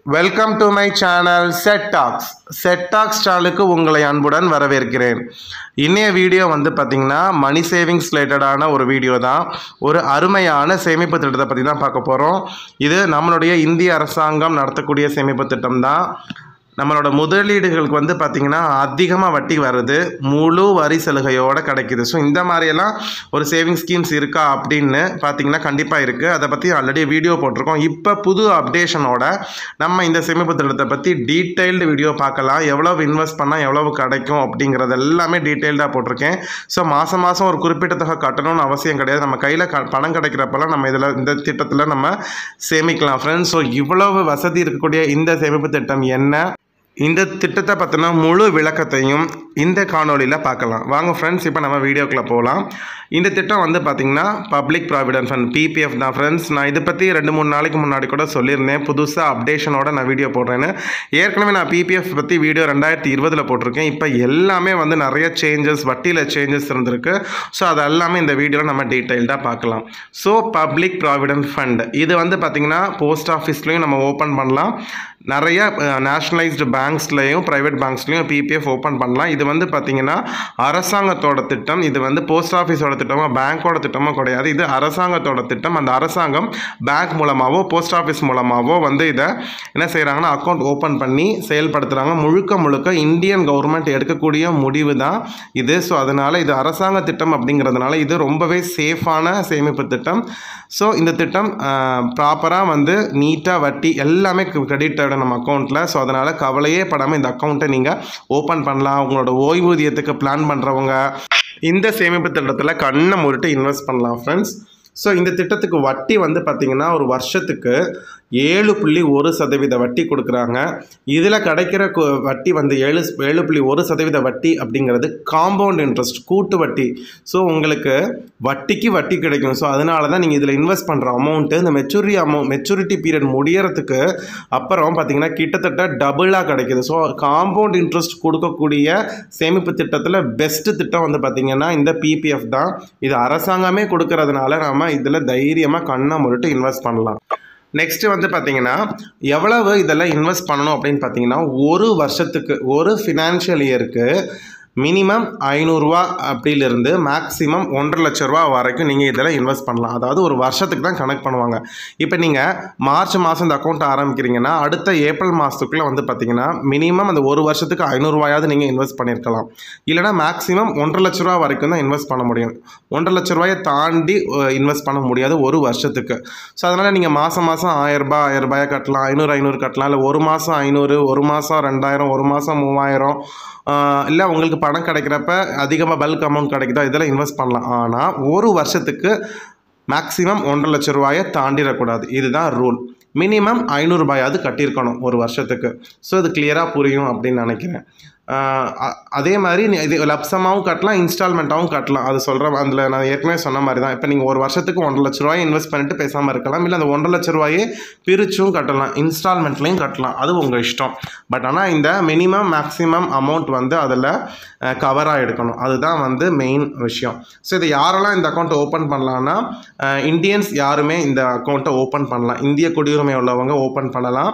Welcome to my channel set talks set talks சேனலுக்கு உங்களை அன்புடன் வரவேற்கிறேன் இன்னைய வீடியோ வந்து பார்த்திங்கன்னா மணி சேவிங்ஸ் ரிலேட்டடான ஒரு வீடியோ தான் ஒரு அருமையான சேமிப்பு திட்டத்தை பற்றி தான் பார்க்க போகிறோம் இது நம்மளுடைய இந்திய அரசாங்கம் நடத்தக்கூடிய சேமிப்பு திட்டம் தான் நம்மளோட முதலீடுகளுக்கு வந்து பார்த்திங்கன்னா அதிகமாக வட்டி வருது முழு வரி சலுகையோடு கிடைக்குது ஸோ இந்த மாதிரியெல்லாம் ஒரு சேவிங் ஸ்கீம்ஸ் இருக்கா அப்படின்னு பார்த்தீங்கன்னா கண்டிப்பாக இருக்குது அதை பற்றி ஆல்ரெடி வீடியோ போட்டிருக்கோம் இப்போ புது அப்டேஷனோட நம்ம இந்த சேமிப்பு திட்டத்தை பற்றி டீட்டெயில்டு வீடியோ பார்க்கலாம் எவ்வளவு இன்வெஸ்ட் பண்ணால் எவ்வளவு கிடைக்கும் அப்படிங்கிறது எல்லாமே டீட்டெயில்டாக போட்டிருக்கேன் ஸோ மாதம் மாதம் ஒரு குறிப்பிட்ட தொகை கட்டணும்னு அவசியம் கிடையாது நம்ம கையில் க பணம் கிடைக்கிறப்பெல்லாம் நம்ம இதில் இந்த திட்டத்தில் நம்ம சேமிக்கலாம் ஃப்ரெண்ட்ஸ் ஸோ இவ்வளவு வசதி இருக்கக்கூடிய இந்த சேமிப்பு திட்டம் என்ன இந்த திட்டத்தை பற்றின முழு விளக்கத்தையும் இந்த காணொளியில் பார்க்கலாம் வாங்க ஃப்ரெண்ட்ஸ் இப்போ நம்ம வீடியோக்குள்ளே போகலாம் இந்த திட்டம் வந்து பார்த்திங்கன்னா பப்ளிக் ப்ராவிடன்ட் ஃபண்ட் பிபிஎஃப் தான் ஃப்ரெண்ட்ஸ் நான் இதை பற்றி ரெண்டு மூணு நாளைக்கு முன்னாடி கூட சொல்லியிருந்தேன் புதுசாக அப்டேஷனோட நான் வீடியோ போடுறேன்னு ஏற்கனவே நான் பிபிஎஃப் பற்றி வீடியோ ரெண்டாயிரத்தி இருபதில் போட்டிருக்கேன் இப்போ எல்லாமே வந்து நிறைய சேஞ்சஸ் வட்டியில் சேஞ்சஸ் இருந்திருக்கு ஸோ அது எல்லாமே இந்த வீடியோவில் நம்ம டீட்டெயில்டாக பார்க்கலாம் ஸோ பப்ளிக் ப்ராவிடன்ட் ஃபண்ட் இது வந்து பார்த்திங்கன்னா போஸ்ட் ஆஃபீஸ்லேயும் நம்ம ஓப்பன் பண்ணலாம் நிறைய நேஷ்னலைஸ்டு பேங்க்ஸ்லேயும் ப்ரைவேட் பேங்க்ஸ்லேயும் பிபிஎஃப் ஓப்பன் பண்ணலாம் இது வந்து பார்த்திங்கன்னா அரசாங்கத்தோட திட்டம் இது வந்து போஸ்ட் ஆஃபீஸோட திட்டமோ பேங்க்கோட திட்டமோ கிடையாது இது அரசாங்கத்தோட திட்டம் அந்த அரசாங்கம் பேங்க் மூலமாகவோ போஸ்ட் ஆஃபீஸ் மூலமாகவோ வந்து இதை என்ன செய்கிறாங்கன்னா அக்கௌண்ட் ஓப்பன் பண்ணி செயல்படுத்துகிறாங்க முழுக்க முழுக்க இந்தியன் கவர்மெண்ட் எடுக்கக்கூடிய முடிவு தான் இது ஸோ அதனால் இது அரசாங்க திட்டம் அப்படிங்கிறதுனால இது ரொம்பவே சேஃபான சேமிப்பு திட்டம் ஸோ இந்த திட்டம் ப்ராப்பராக வந்து நீட்டாக வட்டி எல்லாமே கிரெடிட் ஆகிடும் நம்ம அக்கௌண்ட்டில் ஸோ அதனால் கவலையே படாமல் இந்த அக்கௌண்ட்டை நீங்கள் ஓப்பன் பண்ணலாம் உங்களோட ஓய்வூதியத்துக்கு பிளான் பண்ணுறவங்க இந்த சேமிப்பு திட்டத்தில் கண்ணை முருட்டு இன்வெஸ்ட் பண்ணலாம் ஃப்ரெண்ட்ஸ் ஸோ இந்த திட்டத்துக்கு வட்டி வந்து பார்த்திங்கன்னா ஒரு வருஷத்துக்கு ஏழு புள்ளி ஒரு சதவீத வட்டி கொடுக்குறாங்க இதில் கிடைக்கிற கு- வட்டி வந்து ஏழு ஏழு புள்ளி ஒரு சதவீத வட்டி அப்படிங்கிறது காம்பவுண்ட் இன்ட்ரெஸ்ட் கூட்டு வட்டி ஸோ உங்களுக்கு வட்டிக்கு வட்டி கிடைக்கும் ஸோ அதனால தான் நீங்கள் இதில் இன்வெஸ்ட் பண்ணுற அமௌண்ட்டு இந்த மெச்சூரி அமௌண்ட் மெச்சூரிட்டி பீரியட் முடியறதுக்கு அப்புறம் பார்த்தீங்கன்னா கிட்டத்தட்ட டபுளாக கிடைக்குது ஸோ காம்பவுண்ட் இன்ட்ரெஸ்ட் கொடுக்கக்கூடிய சேமிப்பு திட்டத்தில் பெஸ்ட்டு திட்டம் வந்து பார்த்திங்கன்னா இந்த பிபிஎஃப் தான் இது அரசாங்கமே கொடுக்கறதுனால நம்ம இதில் தைரியமாக கண்ணை முருட்டு இன்வெஸ்ட் பண்ணலாம் நெக்ஸ்ட் வந்து பார்த்தீங்கன்னா எவ்வளவு இதெல்லாம் இன்வெஸ்ட் பண்ணணும் அப்படின்னு பார்த்தீங்கன்னா ஒரு வருஷத்துக்கு ஒரு ஃபினான்ஷியல் இயருக்கு மினிமம் ஐநூறுரூவா அப்படிலிருந்து மேக்ஸிமம் ஒன்றரை லட்ச ரூபா வரைக்கும் நீங்கள் இதெல்லாம் இன்வெஸ்ட் பண்ணலாம் அதாவது ஒரு வருஷத்துக்கு தான் கனெக்ட் பண்ணுவாங்க இப்போ நீங்கள் மார்ச் மாதம் இந்த அக்கௌண்ட் ஆரம்பிக்கிறீங்கன்னா அடுத்த ஏப்ரல் மாதத்துக்குள்ளே வந்து பார்த்தீங்கன்னா மினிமம் அந்த ஒரு வருஷத்துக்கு ஐநூறுரூவாயாவது நீங்கள் இன்வெஸ்ட் பண்ணியிருக்கலாம் இல்லைனா மேக்ஸிமம் ஒன்றரை லட்ச ரூபா வரைக்கும் தான் இன்வெஸ்ட் பண்ண முடியும் ஒன்றரை லட்ச ரூபாயை தாண்டி இன்வெஸ்ட் பண்ண முடியாது ஒரு வருஷத்துக்கு ஸோ அதனால் நீங்கள் மாதம் மாதம் ஆயிரரூபா ஆயிரரூபாயை கட்டலாம் ஐநூறு ஐநூறு கட்டலாம் இல்லை ஒரு மாதம் ஐநூறு ஒரு மாதம் ரெண்டாயிரம் ஒரு மாதம் மூவாயிரம் இல்லை உங்களுக்கு பணம் கிடைக்கிறப்ப அதிகமாக பல்க் அமௌண்ட் கிடைக்குதோ இதெல்லாம் இன்வெஸ்ட் பண்ணலாம் ஆனால் ஒரு வருஷத்துக்கு மேக்ஸிமம் ஒன்றரை லட்ச ரூபாயை தாண்டிடக்கூடாது இதுதான் ரூல் மினிமம் ஐநூறுரூபாயாவது கட்டியிருக்கணும் ஒரு வருஷத்துக்கு ஸோ இது கிளியராக புரியும் அப்படின்னு நினைக்கிறேன் ஆஹ் அ- அதே மாதிரி நீ இது லப்சமாகவும் கட்டலாம் இன்ஸ்டால்மெண்ட்டாகவும் கட்டலாம் அது சொல்கிறேன் அதில் நான் ஏற்கனவே சொன்ன மாதிரி தான் இப்போ நீங்கள் ஒரு வருஷத்துக்கு ஒன்றரை லட்ச ரூபாய் இன்வெஸ்ட் பண்ணிட்டு பேசாமல் இருக்கலாம் இல்லை அந்த ஒன்றரை லட்ச ரூபாயே பிரிச்சும் கட்டலாம் இன்ஸ்டால்மெண்ட்லையும் கட்டலாம் அது உங்கள் இஷ்டம் பட் ஆனால் இந்த மினிமம் மேக்ஸிமம் அமௌண்ட் வந்து அதில் கவராக எடுக்கணும் அதுதான் வந்து மெயின் விஷயம் ஸோ இது யாரெல்லாம் இந்த அக்கௌண்ட்டை ஓப்பன் பண்ணலான்னா இந்தியன்ஸ் யாருமே இந்த அக்கௌண்ட்டை ஓப்பன் பண்ணலாம் இந்திய குடியுரிமை உள்ளவங்க ஓப்பன் பண்ணலாம்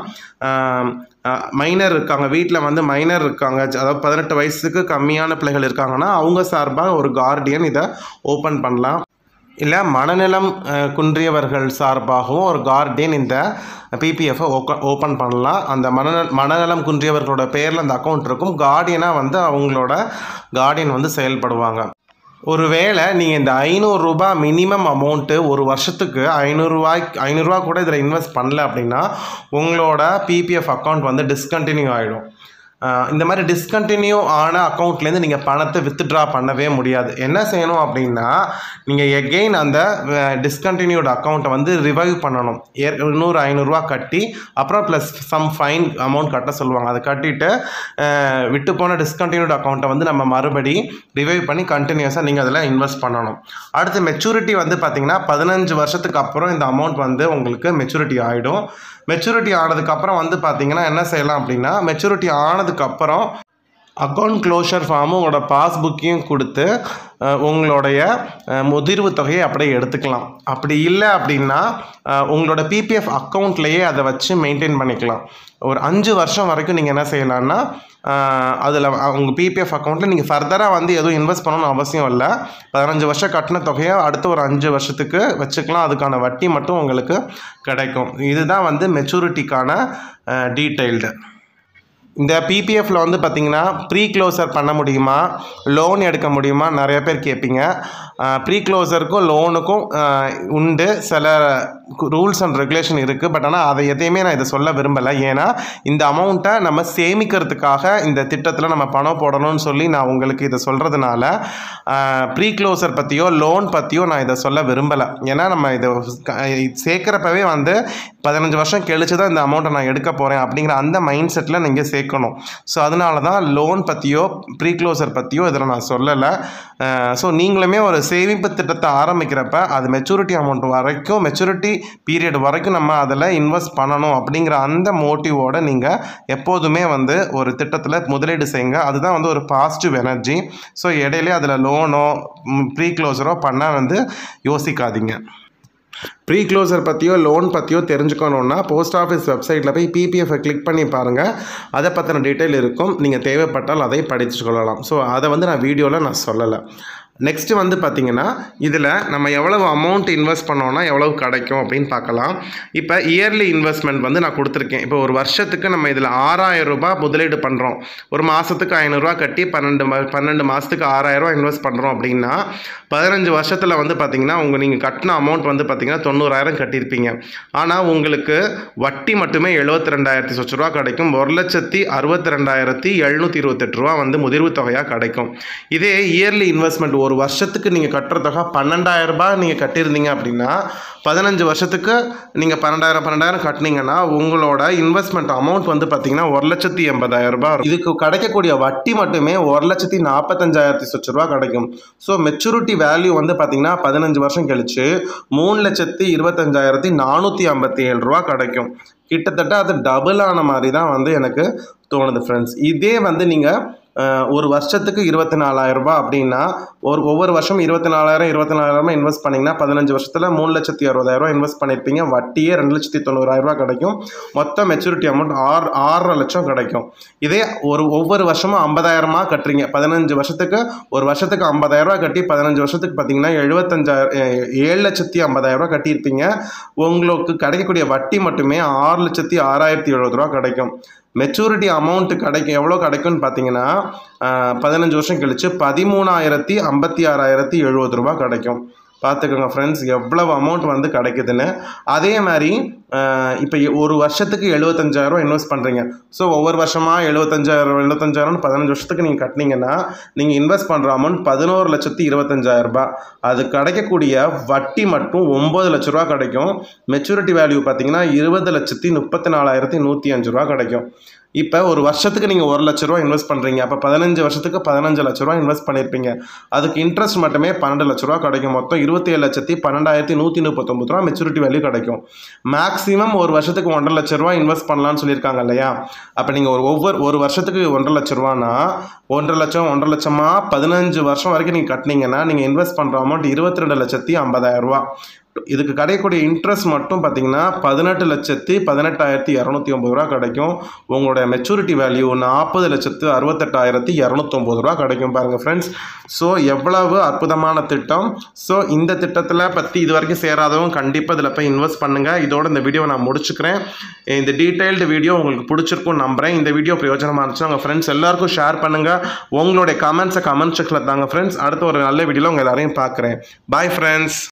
மைனர் இருக்காங்க வீட்டில் வந்து மைனர் இருக்காங்க அதாவது பதினெட்டு வயசுக்கு கம்மியான பிள்ளைகள் இருக்காங்கன்னா அவங்க சார்பாக ஒரு கார்டியன் இதை ஓப்பன் பண்ணலாம் இல்லை மனநலம் அஹ், குன்றியவர்கள் சார்பாகவும் ஒரு கார்டியன் இந்த பிபிஎஃப்பை ஓப்பன் பண்ணலாம் அந்த மனநல மனநலம் குன்றியவர்களோட பேரில் அந்த அக்கௌண்ட் இருக்கும் கார்டியனாக வந்து அவங்களோட கார்டியன் வந்து செயல்படுவாங்க ஒருவேளை நீங்கள் இந்த ஐநூறுரூபா மினிமம் அமௌண்ட்டு ஒரு வருஷத்துக்கு ஐநூறுரூவாய் ஐநூறுரூவா கூட இதில் இன்வெஸ்ட் பண்ணல அப்படின்னா உங்களோட பிபிஎஃப் அக்கௌண்ட் வந்து டிஸ்கண்டினியூ ஆகிடும் ஆஹ் இந்த மாதிரி டிஸ்கண்டினியூ ஆன அக்கௌண்ட்லேருந்து நீங்கள் பணத்தை வித்ட்ரா பண்ணவே முடியாது என்ன செய்யணும் அப்படின்னா நீங்கள் எகெயின் அந்த டிஸ்கண்டினியூட் அக்கௌண்ட்டை வந்து ரிவைவ் பண்ணணும் ஏற் இன்னொரு ஐநூறுரூவா கட்டி அப்புறம் ப்ளஸ் சம் ஃபைன் அமௌண்ட் கட்ட சொல்லுவாங்க அதை கட்டிட்டு ஆஹ் விட்டு போன டிஸ்கண்டினியூட் அக்கௌண்ட்டை வந்து நம்ம மறுபடி ரிவைவ் பண்ணி கண்டினியூஸாக நீங்கள் அதில் இன்வெஸ்ட் பண்ணணும் அடுத்து மெச்சூரிட்டி வந்து பார்த்தீங்கன்னா பதினஞ்சு வருஷத்துக்கு அப்புறம் இந்த அமௌண்ட் வந்து உங்களுக்கு மெச்சூரிட்டி ஆகிடும் மெச்சூரிட்டி ஆனதுக்கப்புறம் வந்து பார்த்தீங்கன்னா என்ன செய்யலாம் அப்படின்னா மெச்சூரிட்டி ஆனதுக்கப்புறம் அக்கௌண்ட் க்ளோஷர் ஃபார்மும் உங்களோட பாஸ்புக்கையும் கொடுத்து அஹ், உங்களுடைய அஹ், முதிர்வு தொகையை அப்படியே எடுத்துக்கலாம் அப்படி இல்லை அப்படின்னா அஹ், உங்களோட பிபிஎஃப் அக்கௌண்ட்லேயே அதை வச்சு மெயின்டைன் பண்ணிக்கலாம் ஒரு அஞ்சு வருஷம் வரைக்கும் நீங்கள் என்ன செய்யலாம்னா அதில் உங்கள் பிபிஎஃப் அக்கௌண்ட்டில் நீங்கள் ஃபர்தராக வந்து எதுவும் இன்வெஸ்ட் பண்ணணும்னு அவசியம் இல்லை பதினஞ்சு வருஷம் கட்டின தொகையை அடுத்த ஒரு அஞ்சு வருஷத்துக்கு வச்சுக்கலாம் அதுக்கான வட்டி மட்டும் உங்களுக்கு கிடைக்கும் இதுதான் வந்து மெச்சூரிட்டிக்கான டீட்டெயில்டு இந்த பிபிஎஃப்ல வந்து பார்த்தீங்கன்னா ப்ரீ க்ளோசர் பண்ண முடியுமா லோன் எடுக்க முடியுமா நிறைய பேர் கேட்பீங்க ப்ரீ க்ளோசருக்கும் லோனுக்கும் உண்டு சில ரூல்ஸ் அண்ட் ரெகுலேஷன் இருக்குது பட் ஆனால் அதை எதையுமே நான் இதை சொல்ல விரும்பலை ஏன்னா இந்த அமௌண்ட்டை நம்ம சேமிக்கிறதுக்காக இந்த திட்டத்தில் நம்ம பணம் போடணும்னு சொல்லி நான் உங்களுக்கு இதை சொல்கிறதுனால ப்ரீ க்ளோசர் பற்றியோ லோன் பற்றியோ நான் இதை சொல்ல விரும்பலை ஏன்னா நம்ம இதை க- சேர்க்குறப்பவே வந்து பதினஞ்சு வருஷம் கழிச்சு தான் இந்த அமௌண்ட்டை நான் எடுக்க போகிறேன் அப்படிங்கிற அந்த மைண்ட் செட்டில் நீங்கள் சேர்க்கணும் ஸோ அதனால தான் லோன் பற்றியோ ப்ரீ க்ளோசர் பற்றியோ இதில் நான் சொல்லலை ஸோ நீங்களுமே ஒரு சேமிப்பு திட்டத்தை ஆரம்பிக்கிறப்ப அது மெச்சூரிட்டி அமௌண்ட் வரைக்கும் மெச்சூரிட்டி பீரியட் வரைக்கும் நம்ம அதில் இன்வெஸ்ட் பண்ணணும் அப்படிங்கிற அந்த மோட்டிவோட நீங்கள் எப்போதுமே வந்து ஒரு திட்டத்தில் முதலீடு செய்யுங்க அதுதான் வந்து ஒரு பாசிட்டிவ் எனர்ஜி ஸோ இடையிலே அதில் லோனோ ப்ரீ க்ளோஸரோ பண்ண வந்து யோசிக்காதீங்க ப்ரீ க்ளோசர் பற்றியோ லோன் பற்றியோ தெரிஞ்சுக்கணுன்னா போஸ்ட் ஆஃபீஸ் வெப்சைட்டில் போய் பிபிஎஃப்பை கிளிக் பண்ணி பாருங்கள் அதை பற்றின டீட்டெயில் இருக்கும் நீங்கள் தேவைப்பட்டால் அதை படித்து கொள்ளலாம் ஸோ அதை வந்து நான் வீடியோவில் நான் சொல்லலை நெக்ஸ்ட்டு வந்து பார்த்திங்கன்னா இதில் நம்ம எவ்வளவு அமௌண்ட் இன்வெஸ்ட் பண்ணோன்னா எவ்வளவு கிடைக்கும் அப்படின்னு பார்க்கலாம் இப்போ இயர்லி இன்வெஸ்ட்மெண்ட் வந்து நான் கொடுத்துருக்கேன் இப்போ ஒரு வருஷத்துக்கு நம்ம இதில் ஆறாயிரம் ரூபாய் முதலீடு பண்ணுறோம் ஒரு மாதத்துக்கு ஐநூறுரூவா கட்டி பன்னெண்டு மா- பன்னெண்டு மாதத்துக்கு ஆறாயிரரூவா இன்வெஸ்ட் பண்ணுறோம் அப்படின்னா பதினஞ்சு வருஷத்தில் வந்து பார்த்திங்கன்னா உங்கள் நீங்கள் கட்டின அமௌண்ட் வந்து பார்த்திங்கன்னா தொண்ணூறாயிரம் கட்டியிருப்பீங்க ஆனால் உங்களுக்கு வட்டி மட்டுமே எழுபத்தி ரெண்டாயிரத்தி சொச்ச ரூபா கிடைக்கும் ஒரு லட்சத்தி அறுபத்தி ரெண்டாயிரத்தி எழுநூற்றி இருபத்தெட்டு ரூபா வந்து முதிர்வு தொகையாக கிடைக்கும் இதே இயர்லி இன்வெஸ்ட்மெண்ட் ஒரு வருஷத்துக்கு நீங்கள் கட்டுற தொகை பன்னெண்டாயிரம் ரூபாய் நீங்கள் கட்டியிருந்தீங்க அப்படின்னா பதினஞ்சு வருஷத்துக்கு நீங்கள் பன்னெண்டாயிரம் பன்னெண்டாயிரம் கட்டினீங்கன்னா உங்களோட இன்வெஸ்ட்மெண்ட் அமௌண்ட் வந்து பார்த்தீங்கன்னா ஒரு லட்சத்தி எண்பதாயிரம் ரூபாய் இருக்கும். இதுக்கு கிடைக்கக்கூடிய வட்டி மட்டுமே ஒரு லட்சத்தி நாற்பத்தஞ்சாயிரத்தி சொச்ச ரூபா கிடைக்கும் ஸோ மெச்சூரிட்டி வேல்யூ வந்து பார்த்தீங்கன்னா பதினஞ்சு வருஷம் கழிச்சு மூணு லட்சத்தி இருபத்தஞ்சாயிரத்தி நானூற்றி ஐம்பத்தி ஏழு ரூபா கிடைக்கும் கிட்டத்தட்ட அது டபுள் ஆன மாதிரி தான் வந்து எனக்கு தோணுது ஃப்ரெண்ட்ஸ் இதே வந்து நீங்கள் ஒரு வருஷத்துக்கு இருபத்தி நாலாயிரம் ரூபாய் அப்படின்னா ஒரு ஒவ்வொரு வருஷம் இருபத்தி நாலாயிரம் இருபத்தி நாலாயிரமா இன்வெஸ்ட் பண்ணிங்கன்னா பதினஞ்சு வருஷத்தில் மூணு லட்சத்தி அறுபதாயிரம் ரூபாய் இன்வெஸ்ட் பண்ணியிருப்பீங்க வட்டியே ரெண்டு லட்சத்தி தொண்ணூறாயிரம் ரூபாய் கிடைக்கும் மொத்த மெச்சூரிட்டி அமௌண்ட் ஆறு ஆறரை லட்சம் கிடைக்கும் இதே ஒரு ஒவ்வொரு வருஷமும் ஐம்பதாயிரமா கட்டுறீங்க பதினஞ்சு வருஷத்துக்கு ஒரு வருஷத்துக்கு ஐம்பதாயிரம் ரூபாய் கட்டி பதினஞ்சு வருஷத்துக்கு பார்த்தீங்கன்னா எழுபத்தஞ்சாயிரம் எ- ஏழு லட்சத்தி ஐம்பதாயிரம் ரூபாய் கட்டியிருப்பீங்க உங்களுக்கு கிடைக்கக்கூடிய வட்டி மட்டுமே ஆறு லட்சத்தி ஆறாயிரத்தி எழுபது ரூபா கிடைக்கும் மெச்சூரிட்டி அமௌண்ட் கிடைக்கும் எவ்வளோ கிடைக்கும்னு பார்த்தீங்கன்னா ஆஹ், பதினஞ்சு வருஷம் கழிச்சு பதிமூணாயிரத்தி ஐம்பத்தி ஆறாயிரத்தி எழுபது ரூபா கிடைக்கும் பார்த்துக்கோங்க ஃப்ரெண்ட்ஸ் எவ்வளவு அமௌண்ட் வந்து கிடைக்குதுன்னு அதே மாதிரி இப்போ ஒரு வருஷத்துக்கு எழுபத்தஞ்சாயிரம் இன்வெஸ்ட் பண்ணுறீங்க ஸோ ஒவ்வொரு வருஷமாக எழுபத்தஞ்சாயிரம் எழுபத்தஞ்சாயிரம்னு பதினஞ்சு வருஷத்துக்கு நீங்கள் கட்டினீங்கன்னா நீங்கள் இன்வெஸ்ட் பண்ணுற அமௌண்ட் பதினோரு லட்சத்தி இருபத்தஞ்சாயிரம் ரூபாய் அது கிடைக்கக்கூடிய வட்டி மட்டும் ஒம்பது லட்ச ரூபா கிடைக்கும் மெச்சூரிட்டி வேல்யூ பார்த்தீங்கன்னா இருபது லட்சத்தி முப்பத்தி நாலாயிரத்தி நூற்றி அஞ்சு ரூபா கிடைக்கும் இப்போ ஒரு வருஷத்துக்கு நீங்கள் ஒரு லட்ச ரூபா இன்வெஸ்ட் பண்ணுறீங்க அப்போ பதினஞ்சு வருஷத்துக்கு பதினஞ்சு லட்ச ரூபா இன்வெஸ்ட் பண்ணியிருப்பீங்க அதுக்கு இன்ட்ரெஸ்ட் மட்டுமே பன்னெண்டு லட்ச ரூபா கிடைக்கும் மொத்தம் இருபத்தி ஏழு லட்சத்தி பன்னெண்டாயிரத்தி நூற்றி முப்பத்தொம்பது ரூபா மெச்சூரிட்டி வேல்யூ கிடைக்கும் மேக்ஸிமம் ஒரு வருஷத்துக்கு ஒன்றரை லட்ச ரூபா இன்வெஸ்ட் பண்ணலாம்னு சொல்லியிருக்காங்க இல்லையா அப்போ நீங்கள் ஒரு ஒவ்வொரு ஒரு வருஷத்துக்கு ஒன்றரை லட்ச ரூபானா ஒன்றரை லட்சம் ஒன்றரை லட்சமா பதினஞ்சு வருஷம் வரைக்கும் நீங்கள் கட்டினீங்கன்னா நீங்கள் இன்வெஸ்ட் பண்ணுற அமௌண்ட் இருபத்தி ரெண்டு லட்சத்தி ஐம்பதாயிரம் ரூபா இதுக்கு கிடைக்கக்கூடிய இன்ட்ரெஸ்ட் மட்டும் பார்த்தீங்கன்னா பதினெட்டு லட்சத்தி பதினெட்டாயிரத்தி இரநூத்தி ஒம்பது ரூபா கிடைக்கும் உங்களுடைய மெச்சூரிட்டி வேல்யூ நாற்பது லட்சத்து அறுபத்தெட்டாயிரத்தி இரநூத்தொம்பது ரூபா கிடைக்கும் பாருங்கள் ஃப்ரெண்ட்ஸ் ஸோ எவ்வளவு அற்புதமான திட்டம் ஸோ இந்த திட்டத்தில் பற்றி இது வரைக்கும் சேராதவங்க கண்டிப்பாக இதில் போய் இன்வெஸ்ட் பண்ணுங்கள் இதோட இந்த வீடியோ நான் முடிச்சுக்கிறேன் இந்த டீட்டெயில்டு வீடியோ உங்களுக்கு பிடிச்சிருக்கும் நம்புறேன் இந்த வீடியோ பிரயோஜனமாக இருந்துச்சுன்னா உங்கள் ஃப்ரெண்ட்ஸ் எல்லாருக்கும் ஷேர் பண்ணுங்கள் உங்களுடைய கமெண்ட்ஸை கமெண்ட் செக்ஷனில் தாங்க ஃப்ரெண்ட்ஸ் அடுத்த ஒரு நல்ல வீடியோவில் உங்கள் எல்லாரையும் பார்க்குறேன் பாய் ஃப்ரெண்ட்ஸ்